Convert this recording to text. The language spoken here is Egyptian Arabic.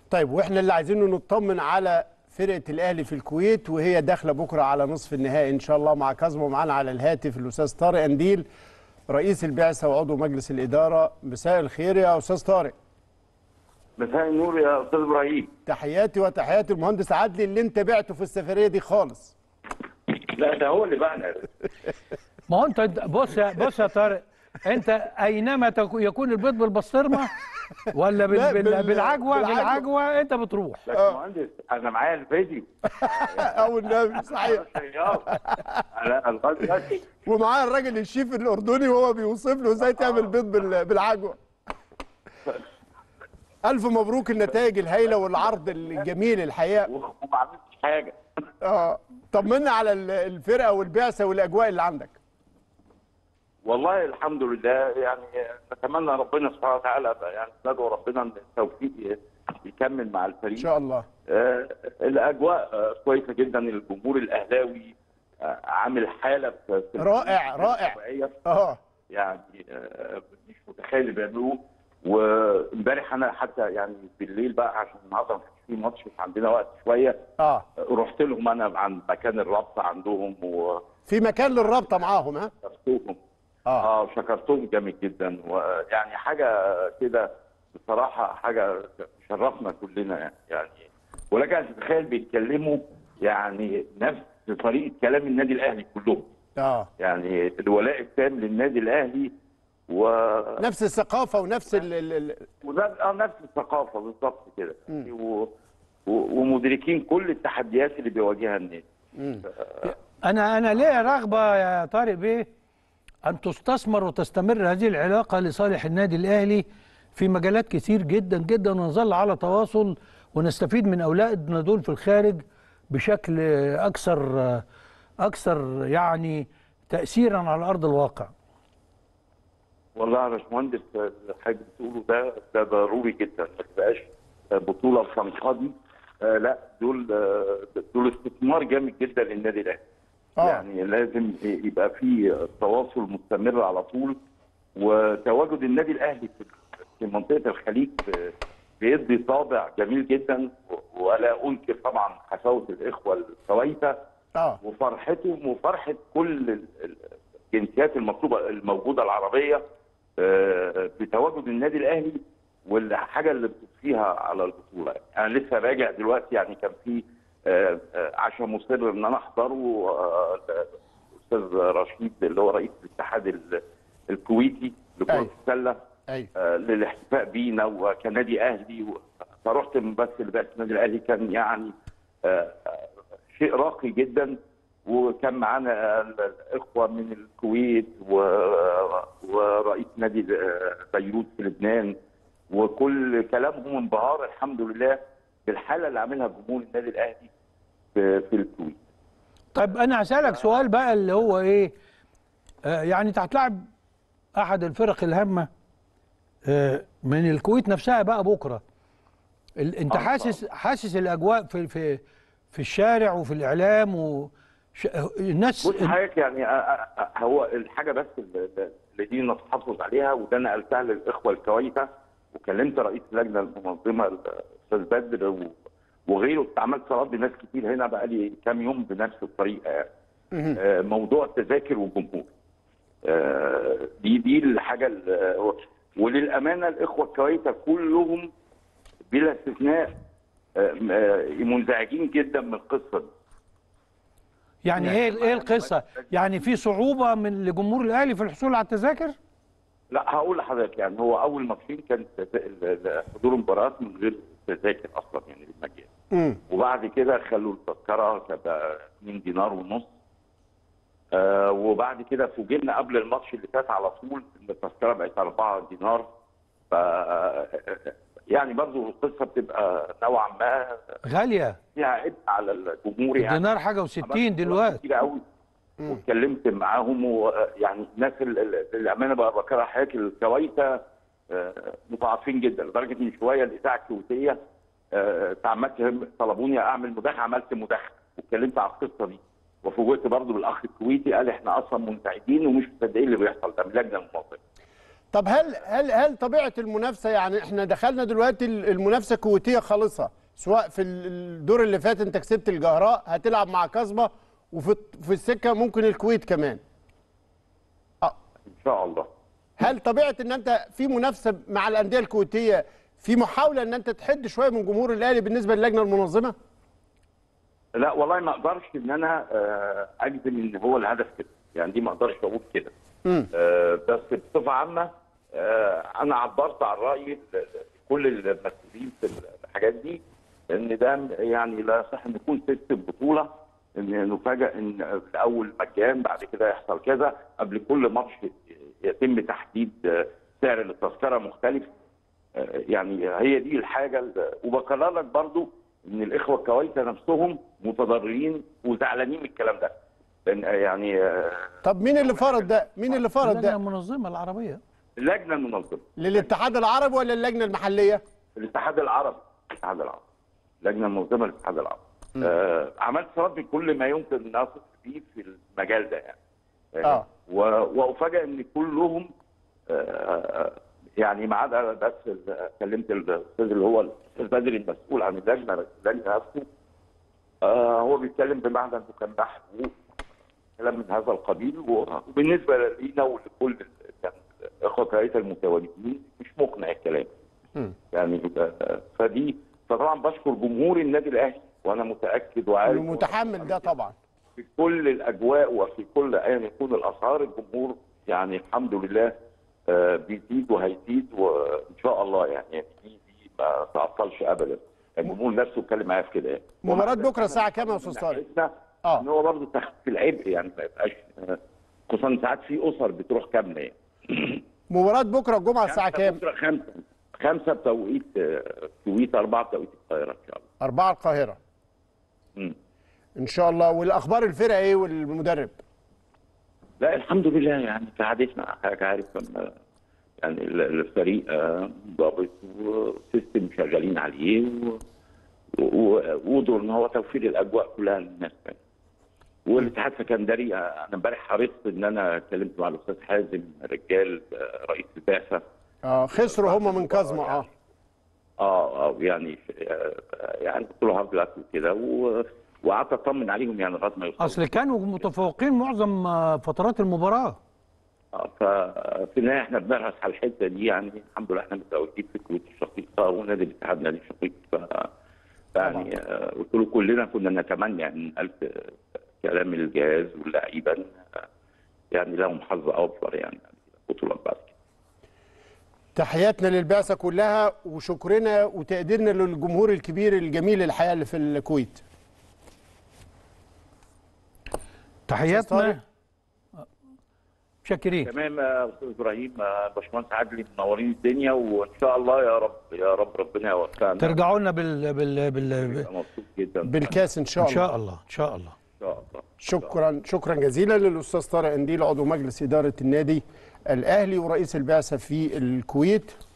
طيب واحنا اللي عايزينه نطمن على فرقه الاهلي في الكويت وهي داخله بكره على نصف النهائي ان شاء الله مع كازمو معانا على الهاتف الاستاذ طارق انديل رئيس البعثه وعضو مجلس الاداره مساء الخير يا استاذ طارق مساء النور يا استاذ ابراهيم تحياتي وتحيات المهندس عدلي اللي انت بعته في السفريه دي خالص لا ده هو اللي بعنا ما هو انت بص يا بص يا طارق انت اينما تك- يكون البيض بالبسطرمه ولا بال لا، بال بال- بالعجوه بالعجوة. بالعجوه انت بتروح لكن مهندس انا معايا الفيديو او النبي صحيح انا لغايه دلوقتي ومعاه الراجل الشيف الاردني وهو بيوصف له ازاي تعمل بيض بال- بالعجوه الف مبروك النتائج الهائله والعرض الجميل الحقيقه وما عملتش حاجه اه طمنا على ال- الفرقه والبعثه والاجواء اللي عندك والله الحمد لله يعني نتمنى ربنا سبحانه وتعالى يعني ندعو ربنا ان التوفيق يكمل مع ان الفريق شاء الله آه، الاجواء آه، كويسه جدا الجمهور الاهلاوي آه، عامل حاله في في- رائع، رائع. طبيعية. اه يعني آه، مش متخيل اللي بيعملوه وامبارح انا حتى يعني بالليل بقى عشان النهارده ما كانش في ماتش عندنا وقت شويه اه رحت لهم انا عند مكان الرابطه عندهم في مكان للرابطه معاهم ها وشكرتهم اه اه شكرتهم جامد جدا ويعني حاجه كده بصراحه حاجه شرفنا كلنا يعني يعني ولك ان تتخيل بيتكلموا يعني نفس طريقه كلام النادي الاهلي كلهم اه يعني الولاء التام للنادي الاهلي و نفس الثقافه ونفس ال ال ال ونفس آه، نفس الثقافه بالظبط كده و... و... ومدركين كل التحديات اللي بيواجهها النادي انا انا ليا رغبه يا طارق بيه ان تستثمر وتستمر هذه العلاقه لصالح النادي الاهلي في مجالات كتير جدا جدا ونظل على تواصل ونستفيد من اولادنا دول في الخارج بشكل اكثر اكثر يعني تاثيرا على ارض الواقع والله يا باشمهندس الحاجه بتقوله ده ده ضروري جدا ما تبقاش بطوله بتنقضي آه لا دول آه دول استثمار جامد جدا للنادي الاهلي آه. يعني لازم يبقى في تواصل مستمر على طول وتواجد النادي الاهلي في في منطقه الخليج آه، بيدي طابع جميل جدا و- ولا انكر طبعا حفاوه الاخوه الكويته اه وفرحتهم وفرحه كل ال- ال- الجنسيات المطلوبه الموجوده العربيه آه، بتواجد النادي الاهلي والحاجه اللي بتضفيها على البطوله يعني انا لسه راجع دلوقتي يعني كان في آه، آه، عشاء مصر ان انا احضره آه، الاستاذ رشيد اللي هو رئيس الاتحاد ال- الكويتي لكره أيوة. السله ايوه آه، للاحتفاء بينا وكنادي اهلي و- فرحت من بس لبعثه النادي الاهلي كان يعني آه، آه، شيء راقي جدا وكان معانا ال- الاخوه من الكويت و- ورئيس نادي آه، بيروت في لبنان وكل كلامهم انبهار الحمد لله بالحاله اللي عاملها جمهور النادي الاهلي في في الكويت. طيب انا هسالك سؤال بقى اللي هو ايه آه يعني انت هتلاعب احد الفرق الهامه آه من الكويت نفسها بقى بكره ال- انت آه، حاسس حاسس الاجواء في في في الشارع وفي الاعلام و ش- الناس بص حضرتك يعني آه، آه، آه، هو الحاجه بس اللي اللي دي نتحفظ عليها وده انا قلتها للاخوه الكويته وكلمت رئيس اللجنه المنظمه الاستاذ بدر و- وغيره عملت صلاه بناس كتير هنا بقى لي كام يوم بنفس الطريقه يعني آه، موضوع التذاكر والجمهور آه، دي دي الحاجه اللي- وللامانه الاخوه الكويته كلهم بلا استثناء آه، آه، منزعجين جدا من القصه دي يعني ايه ايه القصه يعني في صعوبه من لجمهور الاهلي في الحصول على التذاكر لا هقول لحضرتك يعني هو اول ماتشين كان ال- ال- حضور المباريات من غير تذاكر اصلا يعني بالمجان امم وبعد كده خلوا التذكره كانت 2 دينار ونص آه وبعد كده فوجئنا قبل الماتش اللي فات على طول ان التذكره بقت 4 دينار ف يعني برضو القصه بتبقى نوعا ما غاليه فيها عبء على الجمهور يعني الدينار حاجه و60 دلوقتي كتير قوي واتكلمت معاهم ويعني الناس ال- ال- الامانه بقى بكره حضرتك الكويته آه، متعاطفين جدا لدرجه من شويه الاذاعه الكويتيه آه، تعمدت طلبوني اعمل مداخله عملت مداخله واتكلمت على القصه دي وفوجئت برضه بالاخ الكويتي قال احنا اصلا منزعجين ومش مصدقين اللي بيحصل ده من اللجنه المنظمه طب هل هل هل طبيعه المنافسه يعني احنا دخلنا دلوقتي المنافسه كويتيه خالصه سواء في الدور اللي فات انت كسبت الجهراء هتلعب مع كظمه وفي في السكه ممكن الكويت كمان آه، ان شاء الله هل طبيعه ان انت في منافسه مع الانديه الكويتيه في محاوله ان انت تحد شويه من جمهور الاهلي بالنسبه للجنه المنظمه؟ لا والله ما اقدرش ان انا آه، اجزم ان هو الهدف كده يعني دي ما اقدرش اقول كده مم. آه، بس بصفه عامه آه، انا عبرت عن رايي ل- لكل المسؤولين في الحاجات دي ان ده يعني لا يصح ان يكون ست بطوله ان نفاجئ ان في اول مجان بعد كده يحصل كذا قبل كل ماتش يتم تحديد آه، سعر التذكره مختلف آه، يعني هي دي الحاجه ال- وبكرر لك برضو ان الاخوه الكويته نفسهم متضررين وزعلانين من الكلام ده لان آه، يعني آه، طب مين اللي فرض ده؟ مين اللي فرض اللجنه ده؟ المنظمه العربيه اللجنه المنظمه للاتحاد العربي ولا اللجنه المحليه؟ الاتحاد العربي الاتحاد العربي اللجنه المنظمه للاتحاد العربي آه عملت رد كل ما يمكن ان اثق فيه في المجال ده يعني آه. و- وافاجئ ان كلهم آه يعني ما عدا بس ال- كلمت الاستاذ اللي هو الاستاذ بدري المسؤول عن اللجنه اللجنه نفسه آه هو بيتكلم بمعنى انه كان محبوب كلام من هذا القبيل وبالنسبه لينا ولكل يعني الاخوه الكويته المتواجدين مش مقنع الكلام مم. يعني آه، فدي فطبعا بشكر جمهور النادي الاهلي وانا متاكد وعارف المتحمل ده طبعا في كل الاجواء وفي كل ايا يكون الاسعار الجمهور يعني الحمد لله آه، بيزيد وهيزيد وان شاء الله يعني يعني دي دي ما تعطلش ابدا الجمهور نفسه اتكلم معايا في كده يعني مباراة ومع بكرة الساعة كام يا أستاذ طارق؟ ناحيتنا آه. ان هو برضه تخفيف العبء يعني ما يبقاش آه، خصوصا ساعات في اسر بتروح كامله يعني مباراة بكرة الجمعة الساعة كام؟ بكرة خمسة خمسة بتوقيت آه، الكويت أربعة بتوقيت القاهرة إن شاء الله أربعة القاهرة مم. إن شاء الله والأخبار الفرقة إيه والمدرب؟ لا الحمد لله يعني كعادتنا حضرتك عارف لما يعني ال- الفريق آه، ضابط وسيستم شغالين عليه و- و- ودور ان هو توفير الاجواء كلها للناس يعني. والاتحاد السكندري آه، انا امبارح حرصت ان انا اتكلمت مع الاستاذ حازم رجال آه، رئيس البعثه آه خسروا هم من كازما آه اه اه يعني آه، يعني قلت له هارد لك وكده و- وقعدت اطمن عليهم يعني لغايه ما يوصلوا اصل كانوا متفوقين معظم آه، فترات المباراه آه، ففي النهايه احنا بنبحث على الحته دي يعني الحمد لله احنا متواجدين في الكويت الشقيقه ونادي الاتحاد نادي الشقيق ف يعني آه، قلت له كلنا كنا نتمنى ان الف كلام الجهاز واللعيبه آه، يعني لهم حظ افضل يعني بطولات بعد كده تحياتنا للبعثة كلها وشكرنا وتقديرنا للجمهور الكبير الجميل الحقيقة اللي في الكويت تحياتنا طارق. شاكرين تمام يا استاذ ابراهيم آه، باشمهندس عادل منورين الدنيا وان شاء الله يا رب يا رب ربنا يوفقنا ترجعوا لنا بال بال بال أبقى مبسوط جدا بالكاس إن شاء ان الله شاء الله ان شاء الله ان شاء الله شكرا شكرا جزيلا للأستاذ طارق أنديل عضو مجلس إدارة النادي الأهلي ورئيس البعثة في الكويت